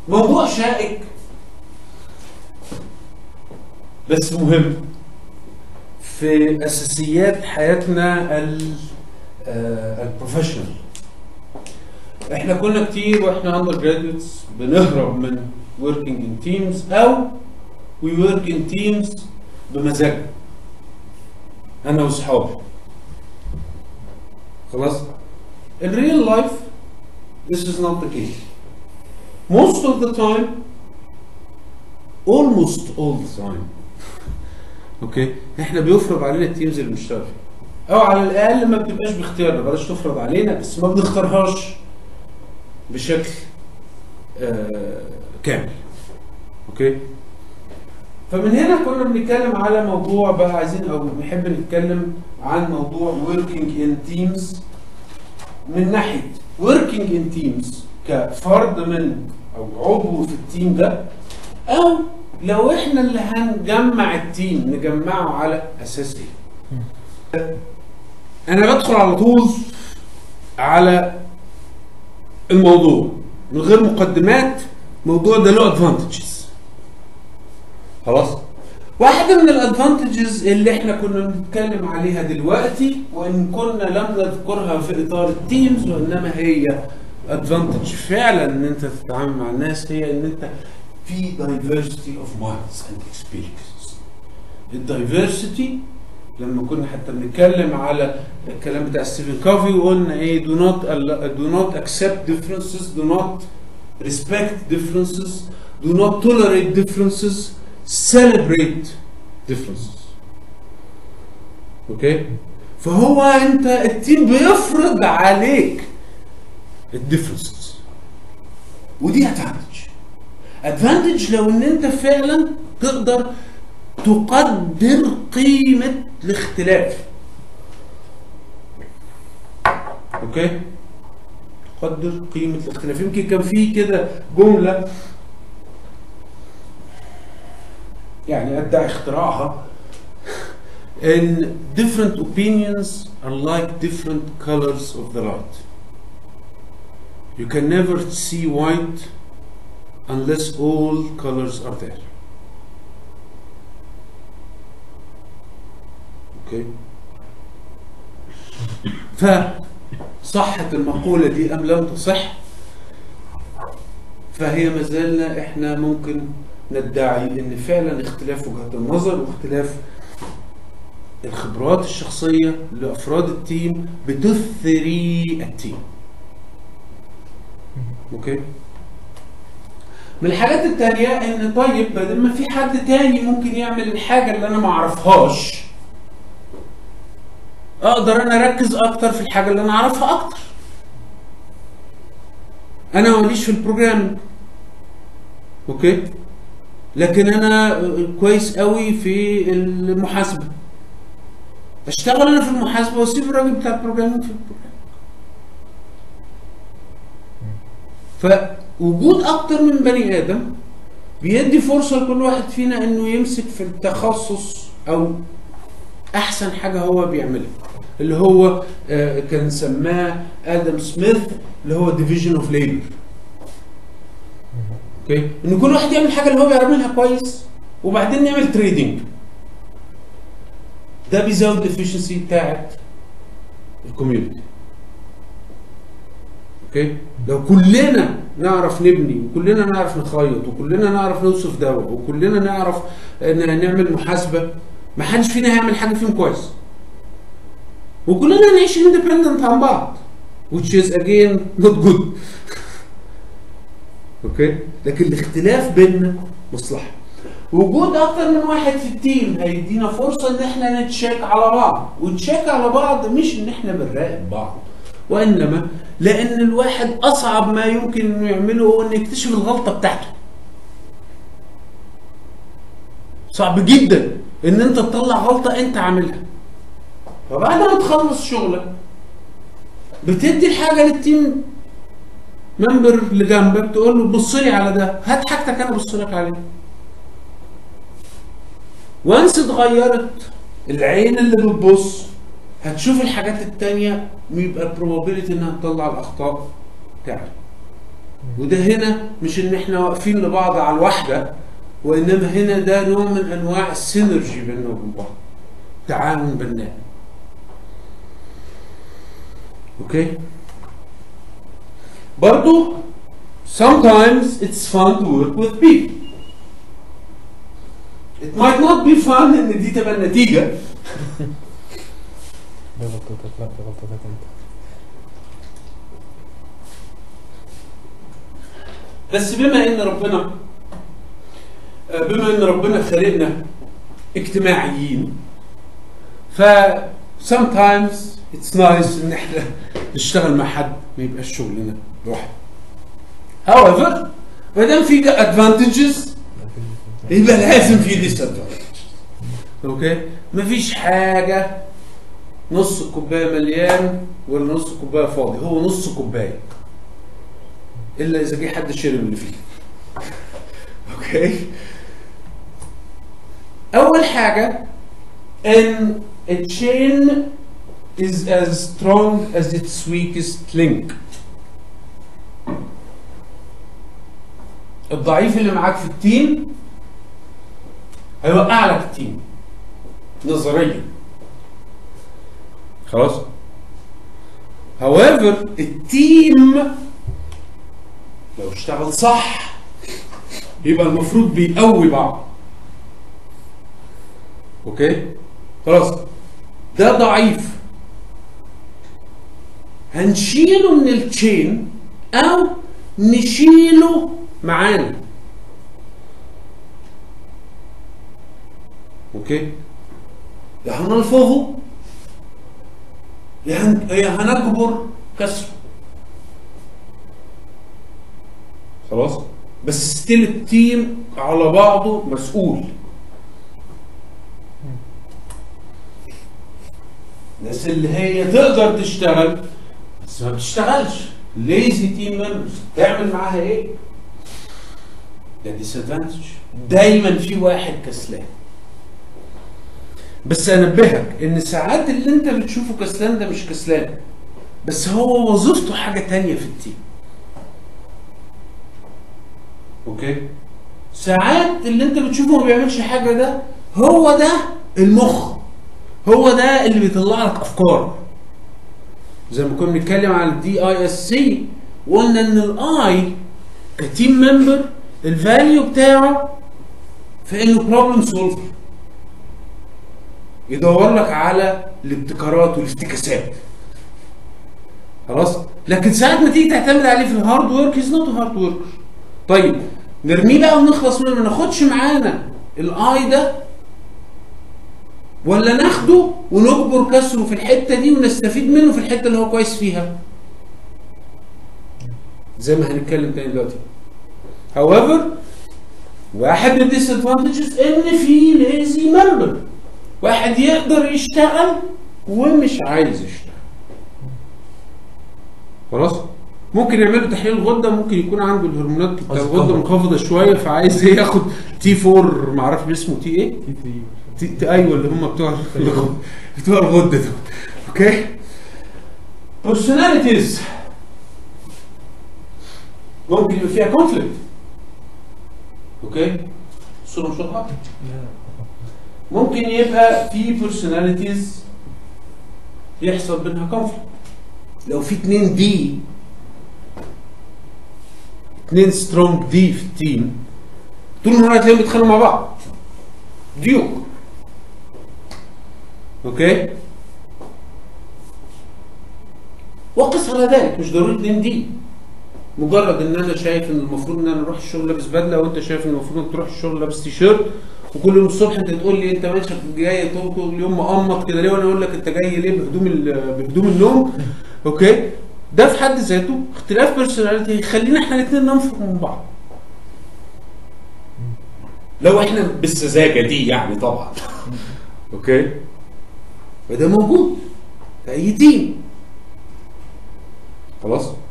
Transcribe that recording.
موضوع شائك بس مهم في اساسيات حياتنا ال- آه، البروفيشنال احنا كنا كتير واحنا اندر جراديوتس بنهرب من working in teams او we work in teams بمزاجنا انا واصحابي خلاص in real life this is not the case most of the time almost all the time اوكي احنا بيفرض علينا التيمز اللي بنشتغل فيها او على الاقل ما بتبقاش باختيارنا بلاش تفرض علينا بس ما بنختارهاش بشكل آه كامل اوكي فمن هنا كنا بنتكلم على موضوع بقى عايزين او نحب نتكلم عن موضوع working in teams من ناحيه working in teams كفرد من او عضو في التيم ده او لو احنا اللي هنجمع التيم نجمعه على اساس ايه انا بدخل على طول على الموضوع من غير مقدمات الموضوع ده له ادفانتجز خلاص واحدة من الادفانتجز اللي احنا كنا بنتكلم عليها دلوقتي وان كنا لم نذكرها في اطار التيمز وانما هي ادفانتج فعلا ان انت تتعامل مع الناس هي ان انت في diversity of minds and experiences الدايفرسيتي لما كنا حتى بنتكلم على الكلام بتاع ستيفن كوفي وقلنا ايه do not do not accept differences do not respect differences do not tolerate differences celebrate differences اوكي فهو انت التيم بيفرض عليك الديفرنسز ودي ادفانتج ادفانتج لو ان انت فعلا تقدر تقدر قيمة الاختلاف اوكي تقدر قيمة الاختلاف يمكن كان في كده جملة يعني ادعي اختراعها ان different opinions are like different colors of the light you can never see white unless all colors are there اوكي فصحت المقولة دي أم لم تصح فهي ما زلنا احنا ممكن ندعي ان فعلا اختلاف وجهات النظر واختلاف الخبرات الشخصية لأفراد التيم بتثري التيم اوكي من الحاجات التانية ان طيب بدل ما في حد تاني ممكن يعمل الحاجة اللي انا ما اعرفهاش اقدر انا اركز اكتر في الحاجة اللي انا اعرفها اكتر انا ماليش في البروجرام اوكي لكن انا كويس قوي في المحاسبة اشتغل انا في المحاسبة واسيب الراجل بتاع البروجرامينج في البروجرام فوجود اكتر من بني ادم بيدي فرصه لكل واحد فينا انه يمسك في التخصص او احسن حاجه هو بيعملها اللي هو آه، كان سماه ادم سميث اللي هو ديفيجن اوف ليبر اوكي ان كل واحد يعمل حاجه اللي هو بيعملها كويس وبعدين نعمل تريدنج ده بيزود الافشنسي بتاعت الكوميونتي اوكي لو كلنا نعرف نبني وكلنا نعرف نخيط وكلنا نعرف نوصف دواء وكلنا نعرف ن- نعمل محاسبه ما حدش فينا هيعمل حاجه فيهم كويس وكلنا نعيش اندبندنت عن بعض which is again not good اوكي لكن الاختلاف بيننا مصلحه وجود اكتر من واحد في التيم هيدينا فرصه ان احنا نتشيك على بعض ونتشيك على بعض مش ان احنا بنراقب بعض وانما لان الواحد اصعب ما يمكن انه يعمله هو انه يكتشف الغلطه بتاعته صعب جدا ان انت تطلع غلطه انت عاملها فبعد ما تخلص شغلك بتدي الحاجه للتيم ممبر اللي جنبك تقول له بص لي على ده هات حاجتك انا ابص لك عليه وانس اتغيرت العين اللي بتبص هتشوف الحاجات التانية ويبقى البروبابيلتي انها تطلع الاخطاء تعلى وده هنا مش ان احنا واقفين لبعض على الوحده وانما هنا ده نوع من انواع السينرجي بيننا وبين بعض تعاون بناء اوكي برضو sometimes it's fun to work with people it might not be fun ان دي تبقى النتيجه دي غلطتك لا دي غلطتك انت بس بما ان ربنا بما ان ربنا خلقنا اجتماعيين ف sometimes it's nice ان احنا نشتغل مع حد ما يبقاش شغلنا لوحده however ما دام في advantages يبقى لازم في disadvantages اوكي مفيش حاجه نص الكوبايه مليان ولا نص الكوبايه فاضي هو نص كوبايه الا اذا جه حد شرب اللي فيه اوكي اول حاجه ان a chain is as strong as its weakest link الضعيف اللي معاك في التيم هيوقع لك التيم نظريا خلاص however التيم لو اشتغل صح يبقى المفروض بيقوي بعض اوكي خلاص ده ضعيف هنشيله من التشين او نشيله معانا اوكي يا هنلفظه يا هن- يا هنجبر كسره خلاص بس ستيل التيم على بعضه مسؤول الناس اللي هي تقدر تشتغل بس ما بتشتغلش ليزي تيم ممبرز تعمل معاها ايه؟ ده ديسادفانتج دايما في واحد كسلان بس انبهك ان ساعات اللي انت بتشوفه كسلان ده مش كسلان بس هو وظيفته حاجه تانية في التيم اوكي ساعات اللي انت بتشوفه ما بيعملش حاجه ده هو ده المخ هو ده اللي بيطلع لك افكار زي ما كنا بنتكلم على الدي اي اس سي وقلنا ان الاي كتيم ممبر الفاليو بتاعه في انه بروبلم سولفر يدور لك على الابتكارات والافتكاسات خلاص لكن ساعات ما تيجي تعتمد عليه في الهارد ورك از نوت هارد ورك طيب نرميه بقى ونخلص منه ما ناخدش معانا الاي ده ولا ناخده ونجبر كسره في الحته دي ونستفيد منه في الحته اللي هو كويس فيها زي ما هنتكلم تاني دلوقتي however واحد من الديسادفانتجز ان في ليزي ممبر واحد يقدر يشتغل ومش عايز يشتغل خلاص ممكن يعملوا تحليل غده ممكن يكون عنده الهرمونات بتاع قصدي الغده كفر. منخفضه شويه فعايز ايه ياخد تي 4 معرفش اسمه تي ايه تي 3 تي تي ايوه اللي هم بتوع بتوع الغده دول اوكي personalities ممكن يبقى فيها كونفليكت اوكي الصوره مش واضحه ممكن يبقى في personalities يحصل بينها كونفليكت لو في اتنين دي اتنين سترونج دي في التيم طول النهار هتلاقيهم بيتخانقوا مع بعض ديوك اوكي وقس على ذلك مش ضروري اتنين دي مجرد ان انا شايف ان المفروض ان انا اروح الشغل لابس بدله وانت شايف ان المفروض انك تروح الشغل لابس تيشيرت وكل يوم الصبح انت تقول لي انت ماشي جاي طول طول اليوم مقمط كده ليه وانا اقول لك انت جاي ليه بهدوم ال- بهدوم النوم اوكي ده في حد ذاته اختلاف بيرسوناليتي يخلينا احنا الاثنين ننفق من بعض لو احنا بالسذاجه دي يعني طبعا اوكي فده موجود في اي تيم خلاص